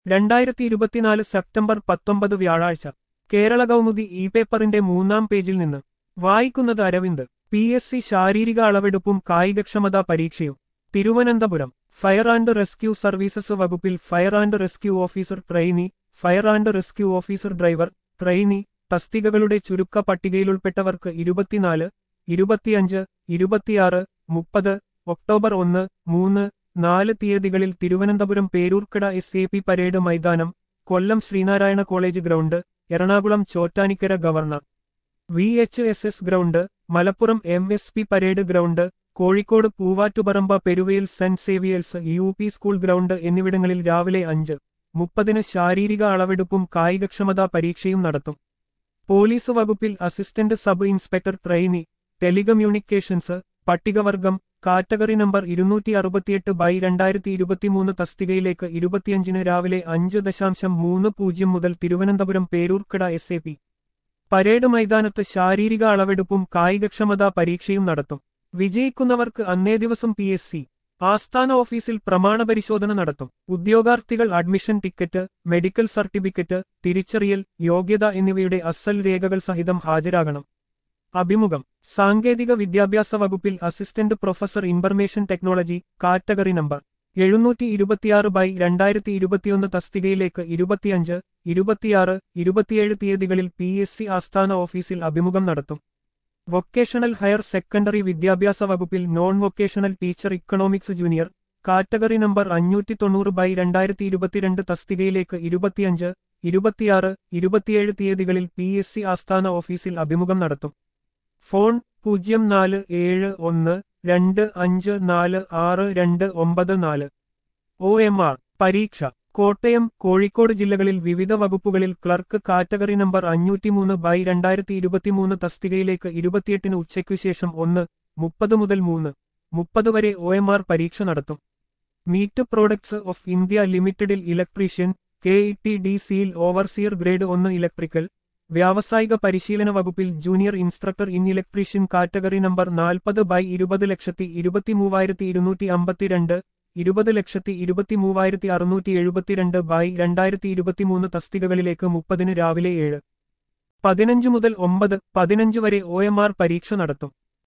രണ്ടായിരത്തി ഇരുപത്തിനാല് സെപ്റ്റംബർ പത്തൊമ്പത് വ്യാഴാഴ്ച കേരള കൗമുദി ഇ പേപ്പറിന്റെ മൂന്നാം പേജിൽ നിന്ന് വായിക്കുന്നത് അരവിന്ദ് പി എസ് സി ശാരീരിക അളവെടുപ്പും കായികക്ഷമതാ പരീക്ഷയും Thiruvananthapuram fire and rescue services വകുപ്പിൽ fire and rescue officer trainee fire and rescue officer driver trainee തസ്തികകളുടെ ചുരുക്ക പട്ടികയിലുൾപ്പെട്ടവർക്ക് ഇരുപത്തിനാല് ഇരുപത്തിയഞ്ച് ഇരുപത്തിയാറ് മുപ്പത് ഒക്ടോബർ ഒന്ന് മൂന്ന് നാല് തീയതികളിൽ Thiruvananthapuram Peroorkada S A P parade മൈതാനം Kollam Sreenarayana college ground Ernakulam Chottanikkara government V H S S ground Malappuram M S P parade ground Kozhikode Poovattuparamba Peruvayil Saint Xavier's U P school ground എന്നിവിടങ്ങളിൽ രാവിലെ അഞ്ച് മുപ്പതിന് ശാരീരിക അളവെടുപ്പും കായികക്ഷമതാ പരീക്ഷയും നടത്തും പോലീസ് വകുപ്പിൽ assistant sub inspector trainee telecommunications പട്ടികവർഗം കാറ്റഗറി നമ്പർ ഇരുന്നൂറ്റി അറുപത്തിയെട്ട് ബൈ രണ്ടായിരത്തി ഇരുപത്തിമൂന്ന് തസ്തികയിലേക്ക് ഇരുപത്തിയഞ്ചിന് രാവിലെ അഞ്ച് ദശാംശം മൂന്ന് പൂജ്യം മുതൽ Thiruvananthapuram Peroorkada S A P parade മൈതാനത്ത് ശാരീരിക അളവെടുപ്പും കായികക്ഷമതാ പരീക്ഷയും നടത്തും വിജയിക്കുന്നവർക്ക് അന്നേ ദിവസം പി എസ് സി ആസ്ഥാന ഓഫീസിൽ പ്രമാണ പരിശോധന നടത്തും ഉദ്യോഗാർത്ഥികൾ അഡ്മിഷൻ ടിക്കറ്റ് മെഡിക്കൽ സർട്ടിഫിക്കറ്റ് തിരിച്ചറിയൽ യോഗ്യത എന്നിവയുടെ അസൽ രേഖകൾ സഹിതം ഹാജരാകണം അഭിമുഖം സാങ്കേതിക വിദ്യാഭ്യാസ വകുപ്പിൽ assistant professor information technology category number എഴുന്നൂറ്റി ഇരുപത്തിയാറ് ബൈ രണ്ടായിരത്തി ഇരുപത്തിയൊന്ന് തസ്തികയിലേക്ക് ഇരുപത്തിയഞ്ച് ഇരുപത്തിയാറ് ഇരുപത്തിയേഴ് തീയതികളിൽ പി എസ് സി ആസ്ഥാന ഓഫീസിൽ അഭിമുഖം നടത്തും വൊക്കേഷണൽ ഹയർ സെക്കൻഡറി വിദ്യാഭ്യാസ വകുപ്പിൽ non vocational teacher economics junior category number അഞ്ഞൂറ്റി തൊണ്ണൂറ് ബൈ രണ്ടായിരത്തി ഇരുപത്തിരണ്ട് തസ്തികയിലേക്ക് ഇരുപത്തിയഞ്ച് ഇരുപത്തിയാറ് ഇരുപത്തിയേഴ് തീയതികളിൽ പി എസ് സി ആസ്ഥാന ഓഫീസിൽ അഭിമുഖം നടത്തും ഫോൺ പൂജ്യം നാല് ഏഴ് ഒന്ന് രണ്ട് അഞ്ച് നാല് ആറ് രണ്ട് ഒമ്പത് നാല് ഒ എം ആർ പരീക്ഷ കോട്ടയം കോഴിക്കോട് ജില്ലകളിൽ വിവിധ വകുപ്പുകളിൽ ക്ലർക്ക് കാറ്റഗറി നമ്പർ അഞ്ഞൂറ്റിമൂന്ന് ബൈ രണ്ടായിരത്തി ഇരുപത്തിമൂന്ന് തസ്തികയിലേക്ക് ഇരുപത്തിയെട്ടിന് ഉച്ചയ്ക്കു ശേഷം ഒന്ന് മുപ്പത് മുതൽ മൂന്ന് മുപ്പത് വരെ ഒ എം ആർ പരീക്ഷ നടത്തും മീറ്റ് പ്രോഡക്ട്സ് ഓഫ് ഇന്ത്യ ലിമിറ്റഡിൽ electrician K E T D സിയിൽ ഓവർസിയർ ഗ്രേഡ് ഒന്ന് ഇലക്ട്രിക്കൽ വ്യാവസായിക പരിശീലന വകുപ്പിൽ junior instructor in electrician category number നാൽപ്പത് ബൈ ഇരുപത് ലക്ഷത്തി ഇരുപത്തിമൂവായിരത്തി ഇരുന്നൂറ്റി അമ്പത്തിരണ്ട് ഇരുപത് ലക്ഷത്തി ഇരുപത്തിമൂവായിരത്തി അറുന്നൂറ്റി എഴുപത്തിരണ്ട് ബൈ രണ്ടായിരത്തി ഇരുപത്തിമൂന്ന് തസ്തികകളിലേക്ക് മുപ്പതിന് രാവിലെ ഏഴ് പതിനഞ്ച് മുതൽ ഒമ്പത് പതിനഞ്ച് വരെ ഒ എം ആർ പരീക്ഷ നടത്തും